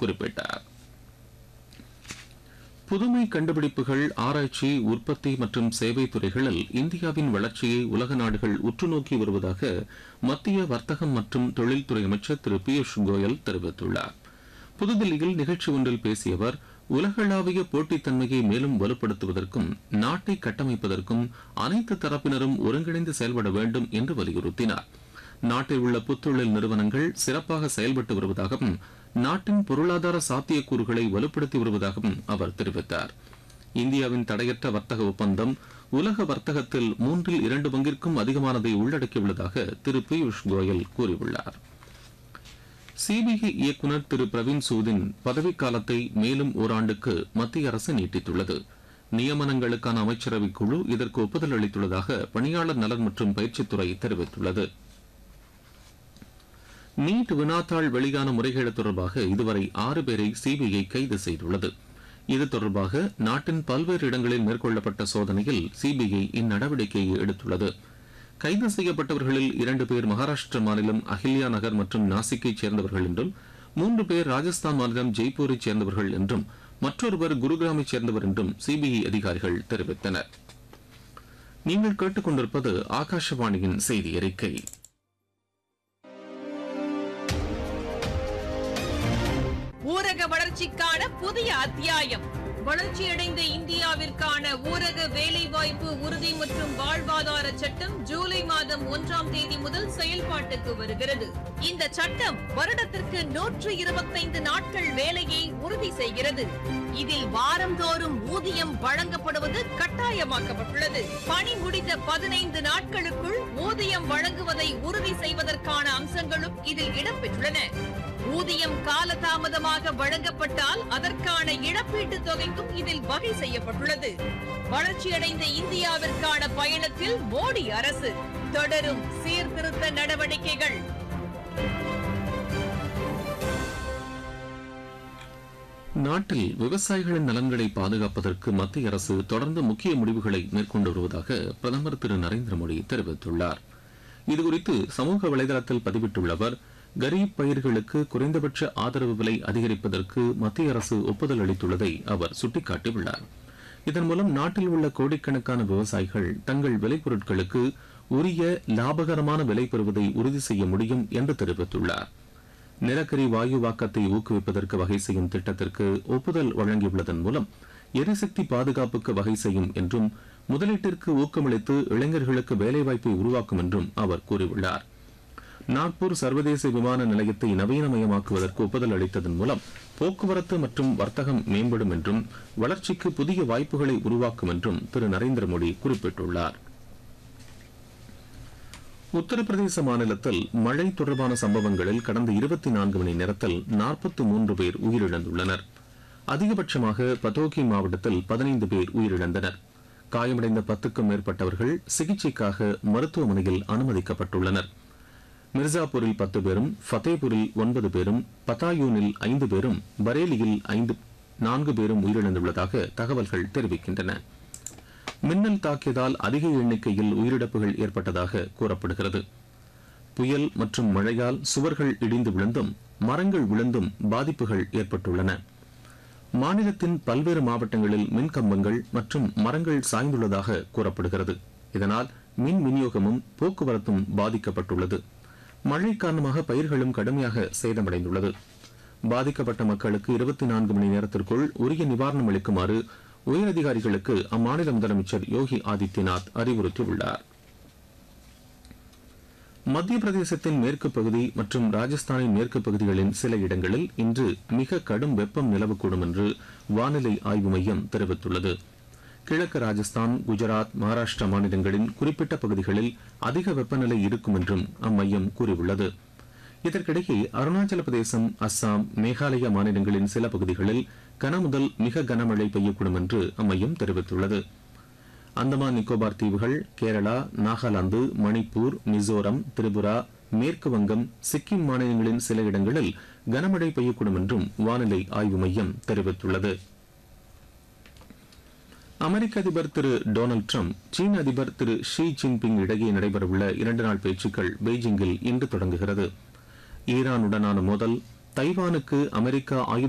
குறிப்பிட்டார் புதுமை கண்டுபிடிப்புகள் ஆராய்ச்சி உற்பத்தி மற்றும் சேவை துறைகளில் இந்தியாவின் வளர்ச்சியை உலக நாடுகள் உற்று நோக்கி வருவதாக மத்திய வர்த்தகம் மற்றும் தொழில்துறை அமைச்சர் திரு பியூஷ் கோயல் தெரிவித்துள்ளார் புதுதில்லியில் நிகழ்ச்சி ஒன்றில் பேசிய அவர் உலகளாவிய போட்டித்தன்மையை மேலும் வலுப்படுத்துவதற்கும் நாட்டை கட்டமைப்பதற்கும் அனைத்து தரப்பினரும் ஒருங்கிணைந்து செயல்பட வேண்டும் என்று வலியுறுத்தினார் நாட்டில் உள்ள புத்தொழில் நிறுவனங்கள் சிறப்பாக செயல்பட்டு வருவதாகவும் நாட்டின் பொருளாதார சாத்தியக்கூறுகளை வலுப்படுத்தி வருவதாகவும் அவர் தெரிவித்தார் இந்தியாவின் தடையற்ற வர்த்தக ஒப்பந்தம் உலக வர்த்தகத்தில் மூன்றில் இரண்டு பங்கிற்கும் அதிகமானதை உள்ளடக்கியுள்ளதாக திரு பியூஷ் கோயல் கூறியுள்ளார் சிபிஐ இயக்குநர் திரு பிரவீன் சூதின் பதவிக்காலத்தை மேலும் ஓராண்டுக்கு மத்திய அரசு நீட்டித்துள்ளது நியமனங்களுக்கான அமைச்சரவைக் குழு இதற்கு ஒப்புதல் அளித்துள்ளதாக பணியாளர் நலன் மற்றும் பயிற்சித்துறை தெரிவித்துள்ளது நீட் வினாத்தாள் வெளியான முறைகேடு தொடர்பாக இதுவரை ஆறு பேரை சிபிஐ கைது செய்துள்ளது இது தொடர்பாக நாட்டின் பல்வேறு இடங்களில் மேற்கொள்ளப்பட்ட சோதனையில் சிபிஐ இந்நடவடிக்கையை எடுத்துள்ளது கைது செய்யப்பட்டவர்களில் இரண்டு பேர் மகாராஷ்டிர மாநிலம் அஹில்யா நகர் மற்றும் நாசிக்கைச் சேர்ந்தவர்கள் என்றும் மூன்று பேர் ராஜஸ்தான் மாநிலம் ஜெய்ப்பூரைச் சேர்ந்தவர்கள் என்றும் மற்றொருவர் குருகிராமைச் சேர்ந்தவர் என்றும் சிபிஐ அதிகாரிகள் தெரிவித்தனர் நீங்கள் கேட்டுக்கொண்டிருப்பது ஆகாஷவாணியின் செய்தி அறிக்கை ஊரக வளர்ச்சிக்கான புதிய அத்தியாயம் வளர்ச்சியடைந்த இந்தியாவிற்கான ஊரக வேலைவாய்ப்பு உறுதி மற்றும் வாழ்வாதார சட்டம் ஜூலை மாதம் ஒன்றாம் தேதி முதல் செயல்பாட்டுக்கு வருகிறது இந்த சட்டம் வருடத்திற்கு நூற்று இருபத்தைந்து நாட்கள் வேலையை உறுதி செய்கிறது இதில் வாரந்தோறும் ஊதியம் வழங்கப்படுவது கட்டாயமாக்கப்பட்டுள்ளது பணி முடிந்த பதினைந்து நாட்களுக்குள் ஊதியம் வழங்குவதை உறுதி செய்வதற்கான அம்சங்களும் இதில் இடம்பெற்றுள்ளன ஊதியம் காலதாமதமாக வழங்கப்பட்டால் அதற்கான இழப்பீட்டுத் தொகைக்கும் இதில் வகை செய்யப்பட்டுள்ளது வளர்ச்சியடைந்த இந்தியாவிற்கான பயணத்தில் மோடி அரசு தொடரும் சீர்திருத்த நடவடிக்கைகள் நாட்டில் விவசாயிகளின் நலன்களை பாதுகாப்பதற்கு மத்திய அரசு தொடர்ந்து முக்கிய முடிவுகளை மேற்கொண்டு வருவதாக பிரதமர் திரு நரேந்திர மோடி தெரிவித்துள்ளார் இதுகுறித்து சமூக வலைதளத்தில் பதிவிட்டுள்ள அவர் கரீப் பயிர்களுக்கு குறைந்தபட்ச ஆதரவு விலை அதிகரிப்பதற்கு மத்திய அரசு ஒப்புதல் அளித்துள்ளதை அவர் சுட்டிக்காட்டியுள்ளார் இதன் மூலம் நாட்டில் உள்ள கோடிக்கணக்கான விவசாயிகள் தங்கள் விளைபொருட்களுக்கு உரிய லாபகரமான விலை பெறுவதை உறுதி செய்ய முடியும் என்று தெரிவித்துள்ளார் நிலக்கரி வாயுவாக்கத்தை ஊக்குவிப்பதற்கு வகை செய்யும் திட்டத்திற்கு ஒப்புதல் வழங்கியுள்ளதன் மூலம் எரிசக்தி பாதுகாப்புக்கு வகை செய்யும் என்றும் முதலீட்டிற்கு ஊக்கமளித்து இளைஞர்களுக்கு வேலைவாய்ப்பை உருவாக்கும் என்றும் அவர் கூறியுள்ளார் நாக்பூர் சர்வதேச விமான நிலையத்தை நவீனமயமாக்குவதற்கு ஒப்புதல் அளித்ததன் மூலம் போக்குவரத்து மற்றும் வர்த்தகம் மேம்படும் என்றும் வளர்ச்சிக்கு புதிய வாய்ப்புகளை உருவாக்கும் என்றும் திரு நரேந்திர மோடி குறிப்பிட்டுள்ளார் உத்தரப்பிரதேச மாநிலத்தில் மழை தொடர்பான சம்பவங்களில் கடந்த இருபத்தி நான்கு மணி நேரத்தில் நாற்பத்தி மூன்று பேர் உயிரிழந்துள்ளனர் அதிகபட்சமாக பதோகி மாவட்டத்தில் பதினைந்து பேர் உயிரிழந்தனர் காயமடைந்த பத்துக்கும் மேற்பட்டவர்கள் சிகிச்சைக்காக மருத்துவமனையில் அனுமதிக்கப்பட்டுள்ளனர் மிர்சாபூரில் பத்து பேரும் ஃபத்தேபூரில் ஒன்பது பேரும் பத்தாயூனில் ஐந்து பேரும் பரேலியில் ஐந்து நான்கு பேரும் உயிரிழந்துள்ளதாக தகவல்கள் தெரிவிக்கின்றன மின்னல் தாக்கியதால் அதிக எண்ணிக்கையில் உயிரிழப்புகள் ஏற்பட்டதாக கூறப்படுகிறது புயல் மற்றும் மழையால் சுவர்கள் இடிந்து விழுந்தும் மரங்கள் விழுந்தும் பாதிப்புகள் ஏற்பட்டுள்ளன மாநிலத்தின் பல்வேறு மாவட்டங்களில் மின் கம்பங்கள் மற்றும் மரங்கள் சாய்ந்துள்ளதாக கூறப்படுகிறது இதனால் மின் விநியோகமும் போக்குவரத்தும் பாதிக்கப்பட்டுள்ளது மழை காரணமாக பயிர்களும் கடுமையாக சேதமடைந்துள்ளது பாதிக்கப்பட்ட மக்களுக்கு இருபத்தி நான்கு மணி நேரத்திற்குள் உரிய நிவாரணம் அளிக்குமாறு உயரதிகாரிகளுக்கு அம்மாநில முதலமைச்சர் யோகி ஆதித்யநாத் அறிவுறுத்தியுள்ளார் மத்திய பிரதேசத்தின் மேற்கு பகுதி மற்றும் ராஜஸ்தானின் மேற்கு பகுதிகளின் சில இடங்களில் இன்று மிக கடும் வெப்பம் நிலவக்கூடும் என்று வானிலை ஆய்வு மையம் தெரிவித்துள்ளது கிழக்கு ராஜஸ்தான் குஜராத் மகாராஷ்டிரா மாநிலங்களின் குறிப்பிட்ட பகுதிகளில் அதிக வெப்பநிலை இருக்கும் என்றும் அம்மையம் கூறியுள்ளது இதற்கிடையே அருணாச்சல பிரதேசம் அஸ்ஸாம் மேகாலயா மாநிலங்களின் சில பகுதிகளில் கனமுதல் மிக கனமழை பெய்யக்கூடும் என்று அம்மையம் தெரிவித்துள்ளது அந்தமான் நிக்கோபார் தீவுகள் கேரளா நாகாலாந்து மணிப்பூர் மிசோரம் திரிபுரா மேற்கு வங்கம் சிக்கிம் மாநிலங்களின் சில இடங்களில் கனமழை பெய்யக்கூடும் என்றும் வானிலை ஆய்வு மையம் தெரிவித்துள்ளது அமெரிக்க அதிபர் திரு டொனால்டு ட்ரம்ப் சீன அதிபர் திரு ஷி ஜின்பிங் இடையே நடைபெறவுள்ள இரண்டு நாள் பேச்சுக்கள் பெய்ஜிங்கில் இன்று தொடங்குகிறது ஈரானுடனான மோதல் தைவானுக்கு அமெரிக்கா ஆயுத